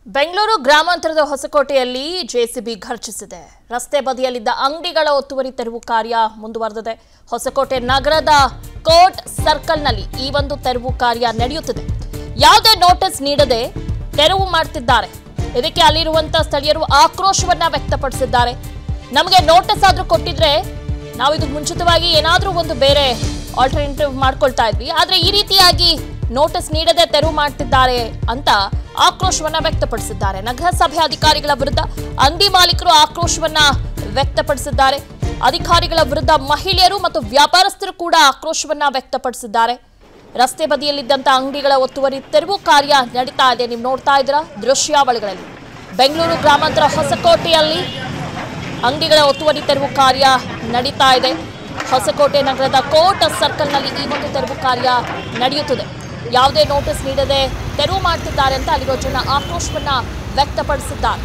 ಬೆಂಗಳೂರು ಗ್ರಾಮಾಂತರದ ಹೊಸಕೋಟೆಯಲ್ಲಿ ಜೆಸಿಬಿ ಘರ್ಜಿಸಿದೆ ರಸ್ತೆ ಬದಿಯಲ್ಲಿದ್ದ ಅಂಗಡಿಗಳ ಒತ್ತುವರಿ ತೆರವು ಕಾರ್ಯ ಮುಂದುವರೆದಿದೆ ಹೊಸಕೋಟೆ ನಗರದ ಕೋರ್ಟ್ ಸರ್ಕಲ್ನಲ್ಲಿ ಈ ಒಂದು ತೆರವು ಕಾರ್ಯ ನಡೆಯುತ್ತಿದೆ ಯಾವುದೇ ನೋಟಿಸ್ ನೀಡದೆ ತೆರವು ಮಾಡ್ತಿದ್ದಾರೆ ಇದಕ್ಕೆ ಅಲ್ಲಿರುವಂತ ಸ್ಥಳೀಯರು ಆಕ್ರೋಶವನ್ನ ವ್ಯಕ್ತಪಡಿಸಿದ್ದಾರೆ ನಮಗೆ ನೋಟಿಸ್ ಆದ್ರೂ ಕೊಟ್ಟಿದ್ರೆ ನಾವು ಇದು ಮುಂಚಿತವಾಗಿ ಏನಾದ್ರೂ ಒಂದು ಬೇರೆ ಆಲ್ಟರ್ನೇಟಿವ್ ಮಾಡ್ಕೊಳ್ತಾ ಇದ್ವಿ ಆದ್ರೆ ಈ ರೀತಿಯಾಗಿ ನೋಟಿಸ್ ನೀಡದೆ ತೆರವು ಮಾಡ್ತಿದ್ದಾರೆ ಅಂತ ಆಕ್ರೋಶವನ್ನ ವ್ಯಕ್ತಪಡಿಸಿದ್ದಾರೆ ನಗರಸಭೆ ಅಧಿಕಾರಿಗಳ ವಿರುದ್ಧ ಅಂಗಡಿ ಮಾಲೀಕರು ಆಕ್ರೋಶವನ್ನ ವ್ಯಕ್ತಪಡಿಸಿದ್ದಾರೆ ಅಧಿಕಾರಿಗಳ ವಿರುದ್ಧ ಮಹಿಳೆಯರು ಮತ್ತು ವ್ಯಾಪಾರಸ್ಥರು ಕೂಡ ಆಕ್ರೋಶವನ್ನ ವ್ಯಕ್ತಪಡಿಸಿದ್ದಾರೆ ರಸ್ತೆ ಬದಿಯಲ್ಲಿದ್ದಂಥ ಅಂಗಡಿಗಳ ಒತ್ತುವರಿ ತೆರವು ಕಾರ್ಯ ನಡೀತಾ ಇದೆ ನೀವು ನೋಡ್ತಾ ಇದ್ದೀರಾ ದೃಶ್ಯಾವಳಿಗಳಲ್ಲಿ ಬೆಂಗಳೂರು ಗ್ರಾಮಾಂತರ ಹೊಸಕೋಟೆಯಲ್ಲಿ ಅಂಗಡಿಗಳ ಒತ್ತುವರಿ ತೆರವು ಕಾರ್ಯ ನಡೀತಾ ಇದೆ ಹೊಸಕೋಟೆ ನಗರದ ಕೋರ್ಟ್ ಸರ್ಕಲ್ನಲ್ಲಿ ಈ ಒಂದು ತೆರವು ಕಾರ್ಯ ನಡೆಯುತ್ತಿದೆ ಯಾವುದೇ ನೋಟಿಸ್ ನೀಡದೆ ತೆರವು ಮಾಡ್ತಿದ್ದಾರೆ ಅಂತ ಅಲ್ಲಿರೋ ಜನ ಆಕ್ರೋಶವನ್ನ ವ್ಯಕ್ತಪಡಿಸಿದ್ದಾರೆ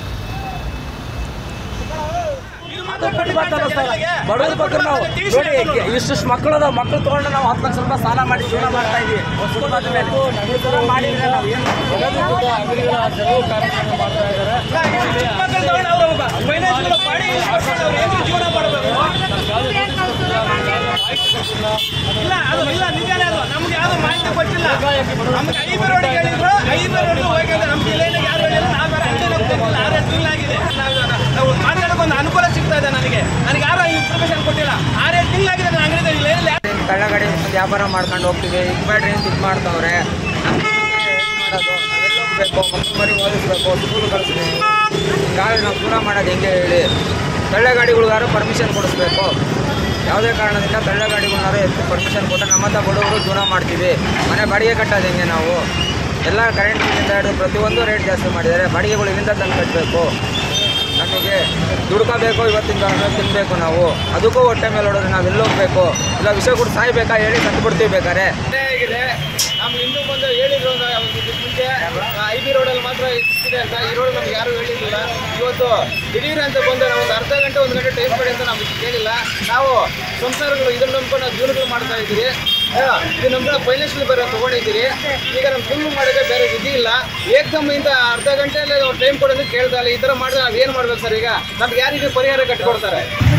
ಬಡವ್ರ ಬಗ್ಗೆ ನಾವು ನೋಡಿ ಇಷ್ಟಿಷ್ಟು ಮಕ್ಕಳು ಅದಾವ ಮಕ್ಕಳು ತಗೊಂಡು ನಾವು ಹತ್ತು ಲಕ್ಷ ರೂಪಾಯಿ ಸಾಲ ಮಾಡಿ ಜೀವನ ಮಾಡ್ತಾ ಇದೀವಿ ಕುಟುಂಬದ ಮೇಲೆ ಈ ಥರ ಮಾಡಿದ್ರೆ ನಾವು ಏನು ಮಕ್ಕಳು ತಗೊಂಡು ಅವರು ಫೈನಾನ್ಸ್ ಮಾಡಿ ಅವ್ರು ಹೆಂಗ್ ಜೀವನ ಮಾಡಬೇಕು ಇಲ್ಲ ಅದು ಇಲ್ಲ ನಿಜಾನೇ ಅದು ನಮ್ಗೆ ಯಾವ್ದು ಮಾಹಿತಿ ಗೊತ್ತಿಲ್ಲ ನಮ್ಗೆ ಐದು ರೋಡ್ ಹೇಳಿದ್ರು ಐದು ರೋಡ್ ಹೋಗಿದ್ರೆ ನಮ್ಮ ಜಿಲ್ಲೆಯಲ್ಲಿ ಯಾರು ಹೇಳಿಲ್ಲ ನಾವು ಬೇರೆ ಅಷ್ಟೇ ನಮ್ಗೆ ಗೊತ್ತಿಲ್ಲ ಆರೇಳು ತಿಂಗಳಾಗಿದೆ ನಾವು ಮಾತಾಡೋಕೆ ಒಂದು ಅನುಕೂಲ ಸಿಗ್ತಾ ಇದೆ ನನಗೆ ನನಗೆ ಯಾರು ಇನ್ಫಾರ್ಮೇಶನ್ ಕೊಟ್ಟಿಲ್ಲ ಆರೇಳು ತಿಂಗಳಾಗಿದೆ ನನ್ನ ಅಂಗಡಿ ಇಲ್ಲ ಏನಿಲ್ಲ ಕಳ್ಳಗಡೆ ವ್ಯಾಪಾರ ಮಾಡ್ಕೊಂಡು ಹೋಗ್ತೀವಿ ಈಗ ಬೇಡ್ರಿ ಅಂತ ಇದು ಮಾಡ್ತಾವ್ರೆ ನಮ್ಗೆ ಮಾಡೋದು ನಾವೆಲ್ಲ ಹೋಗ್ಬೇಕು ಮಕ್ಕಳು ಮರಿ ಓದಿಸ್ಬೇಕು ಸ್ಕೂಲ್ ಕಳಿಸ್ಬೇಕು ಹಿಂಗಾಗಿ ನಾವು ದೂರ ಮಾಡೋದು ಹೆಂಗೆ ಹೇಳಿ ತಳ್ಳ ಗಾಡಿಗಳಿಗಾರು ಪರ್ಮಿಷನ್ ಕೊಡಿಸ್ಬೇಕು ಯಾವುದೇ ಕಾರಣದಿಂದ ತಳ್ಳ ಗಾಡಿಗಳನ್ನಾರು ಎತ್ತು ಪರ್ಮಿಷನ್ ಕೊಟ್ಟು ನಮ್ಮತ್ತ ಬಡವರು ದೂರ ಮಾಡ್ತೀವಿ ಮನೆ ಬಾಡಿಗೆ ಕಟ್ಟೋದು ಹೆಂಗೆ ನಾವು ಎಲ್ಲ ಕರೆಂಟ್ ಬಿಲ್ಲಿಂದ ಹಿಡಿದು ಪ್ರತಿಯೊಂದು ರೇಟ್ ಜಾಸ್ತಿ ಮಾಡಿದ್ದಾರೆ ಬಾಡಿಗೆಗಳು ಇಲ್ಲಿಂದ ತಂದು ಕಟ್ಟಬೇಕು ನಮಗೆ ದುಡ್ಕೋಬೇಕು ಇವತ್ತಿನ ದಿನ ತಿನ್ನಬೇಕು ನಾವು ಅದಕ್ಕೂ ಹೊಟ್ಟೆ ಮೇಲೆ ಹೊಡೋದು ನಾವು ಎಲ್ಲಿ ಹೋಗ್ಬೇಕು ಇಲ್ಲ ವಿಷ ಕೊಟ್ಟು ಸಾಯ್ಬೇಕಾ ಹೇಳಿ ಬಿಡ್ತೀವಿ ಬೇಕಾರೆ ಹೇಗಿದೆ ನಮ್ಗೆ ಇನ್ನೂ ಬಂದು ಹೇಳಿದ್ರು ಒಂದು ಇದಕ್ಕೆ ಮುಂಚೆ ಐ ಬಿ ರೋಡಲ್ಲಿ ಮಾತ್ರ ಇದೆ ಅಂತ ಈ ರೋಡ್ ನಮ್ಗೆ ಯಾರು ಹೇಳಿರಲಿಲ್ಲ ಇವತ್ತು ದಿಢೀರ್ ಅಂತ ಬಂದು ನಾವು ಒಂದು ಅರ್ಧ ಗಂಟೆ ಒಂದು ಗಂಟೆ ಟೈಮ್ ಕೊಡಿ ಅಂತ ನಮ್ಗೆ ಕೇಳಿಲ್ಲ ನಾವು ಸಂಸಾರಗಳು ಇದನ್ನ ನಂಬ್ಕೊಂಡು ನಾವು ಜೀವನಗಳು ಮಾಡ್ತಾ ಇದ್ದೀವಿ ಆ, ಇದು ನಮ್ಗೆ ಫೈನಾನ್ಷಿಯಲ್ ಬೇರೆ ತೊಗೊಂಡಿದ್ದೀರಿ ಈಗ ನಮ್ಮ ಫುಲ್ ಮಾಡೋಕ್ಕೆ ಬೇರೆ ವಿಧಿ ಇಲ್ಲ ಏಕದಮ್ ಇಂದ ಅರ್ಧ ಗಂಟೆಯಲ್ಲಿ ಟೈಮ್ ಕೊಡೋದಕ್ಕೆ ಕೇಳ್ತಾ ಇಲ್ಲ ಈ ಥರ ಮಾಡಿದ್ರೆ ನಾವು ಏನು ಮಾಡ್ಬೇಕು ಸರ್ ಈಗ ನಮ್ಗೆ ಯಾರಿಗೆ ಪರಿಹಾರ ಕಟ್ಟಿಕೊಡ್ತಾರೆ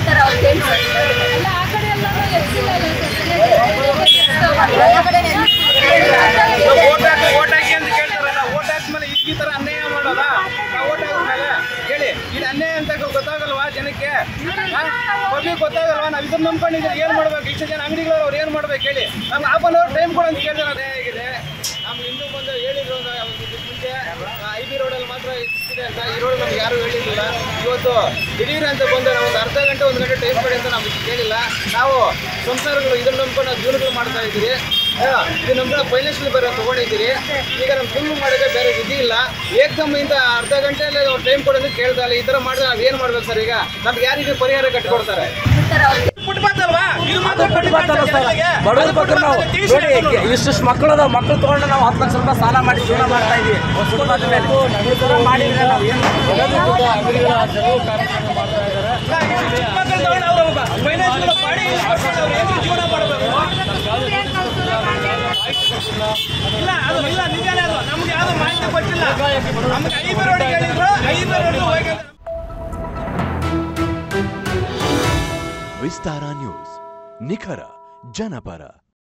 ಓಟ್ ಹಾಕಿ ಓಟ್ ಹಾಕಿ ಅಂತ ಕೇಳ್ತಾರಲ್ಲ ಓಟ್ ಹಾಕ್ಮೇಲೆ ಈ- ಈ ತರ ಅನ್ಯಾಯ ಮಾಡೋದ ನಾವು ಓಟ್ ಹಾಕಿದ್ಮೇಲೆ ಹೇಳಿ ಇದು ಅನ್ಯಾಯ ಅಂತ ಗೊತ್ತಾಗಲ್ವಾ ಜನಕ್ಕೆ ಪಬ್ಲಿಕ್ ಗೊತ್ತಾಗಲ್ವಾ ನಾವು ಇದನ್ನ ನಂಬ್ಕೊಂಡಿದ್ರೆ ಏನ್ ಮಾಡ್ಬೇಕು ಇಷ್ಟು ಜನ ಅಂಗಡಿಗಳು ಅವ್ರು ಏನ್ ಮಾಡ್ಬೇಕು ಹೇಳಿ ನಮ್ಗೆ ಹಾಫ್ ಅನ್ ಅವರ್ ಟೈಮ್ ಕೊಡು ಅಂತ ಕೇಳ್ತಾರೆ ಅದೇ ಆಗಿದೆ ನಮ್ಗೆ ಇನ್ನೂ ಬಂದು ಹೇಳಿದ್ರು ಒಂದು ಇದಕ್ಕೆ ಮುಂಚೆ ಐ ಬಿ ರೋಡಲ್ಲಿ ಮಾತ್ರ ಇದೆ ಅಂತ ಈ ರೋಡ್ ನಮ್ಗೆ ಯಾರು ಹೇಳಿರಲಿಲ್ಲ ಇವತ್ತು ದಿಢೀರ್ ಅಂತ ಬಂದು ನಾವು ಒಂದು ಅರ್ಧ ಗಂಟೆ ಒಂದು ಗಂಟೆ ಟೈಮ್ ಕೊಡಿ ಅಂತ ನಮ್ಗೆ ಕೇಳಿಲ್ಲ ನಾವು ಸಂಸಾರಗಳು ಇದನ್ನ ನಂಬ್ಕೊಂಡು ನಾವು ಜೀವನಗಳು ಮಾಡ್ತಾ ಇದ್ದೀವಿ ಆ, ಇದು ನಮ್ಗೆ ಫೈನಾನ್ಷಿಯಲ್ ಬೇರೆ ತೊಗೊಂಡಿದ್ದೀರಿ ಈಗ ನಮ್ಮ ಫುಲ್ ಮಾಡೋಕ್ಕೆ ಬೇರೆ ವಿಧಿ ಇಲ್ಲ ಏಕದಮ್ ಇಂದ ಅರ್ಧ ಗಂಟೆಯಲ್ಲಿ ಟೈಮ್ ಕೊಡೋದಕ್ಕೆ ಕೇಳ್ತಾ ಇಲ್ಲ ಈ ಥರ ಮಾಡಿದ್ರೆ ನಾವು ಏನು ಮಾಡ್ಬೇಕು ಸರ್ ಈಗ ನಮ್ಗೆ ಯಾರಿಗೆ ಪರಿಹಾರ ಕಟ್ಟಿಕೊಡ್ತಾರೆ ಫುಟ್ಪಾತ್ ಅಲ್ವಾ ಇದು ಮಾತ್ರ ಫುಟ್ಪಾತ್ ಅಲ್ಲ ಸರ್ ಬಡವ್ರ ಬಗ್ಗೆ ನಾವು ನೋಡಿ ಇಷ್ಟಿಷ್ಟು ಮಕ್ಕಳು ಅದಾವ ಮಕ್ಕಳು ತಗೊಂಡು ನಾವು ಹತ್ತು ಲಕ್ಷ ರೂಪಾಯಿ ಸಾಲ ಮಾಡಿ ಜೀವನ ಮಾಡ್ತಾ ಇದೀವಿ ಕುಟುಂಬದ ಮೇಲೆ ಈ ಥರ ಮಾಡಿದ್ರೆ ನಾವು ಏನು ಮಕ್ಕಳು ತಗೊಂಡು ಅವರು ಫೈನಾನ್ಸ್ ಮಾಡಿ ಅವ್ರು ಹೆಂಗ್ ಜೀವನ ಮಾಡಬೇಕು ಇಲ್ಲ ಅದು ಇಲ್ಲ ನಿಜಾನೇ ಅದು ನಮ್ಗೆ ಯಾವ್ದು ಮಾಹಿತಿ ಗೊತ್ತಿಲ್ಲ ನಮ್ಗೆ ಐದು ರೋಡ್ ಹೇಳಿದ್ರು ಐದು ರೋಡ್ ಹೋಗಿ ವಿಸ್ತಾರ ನ್ಯೂಸ್ ನಿಖರ ಜನಪರ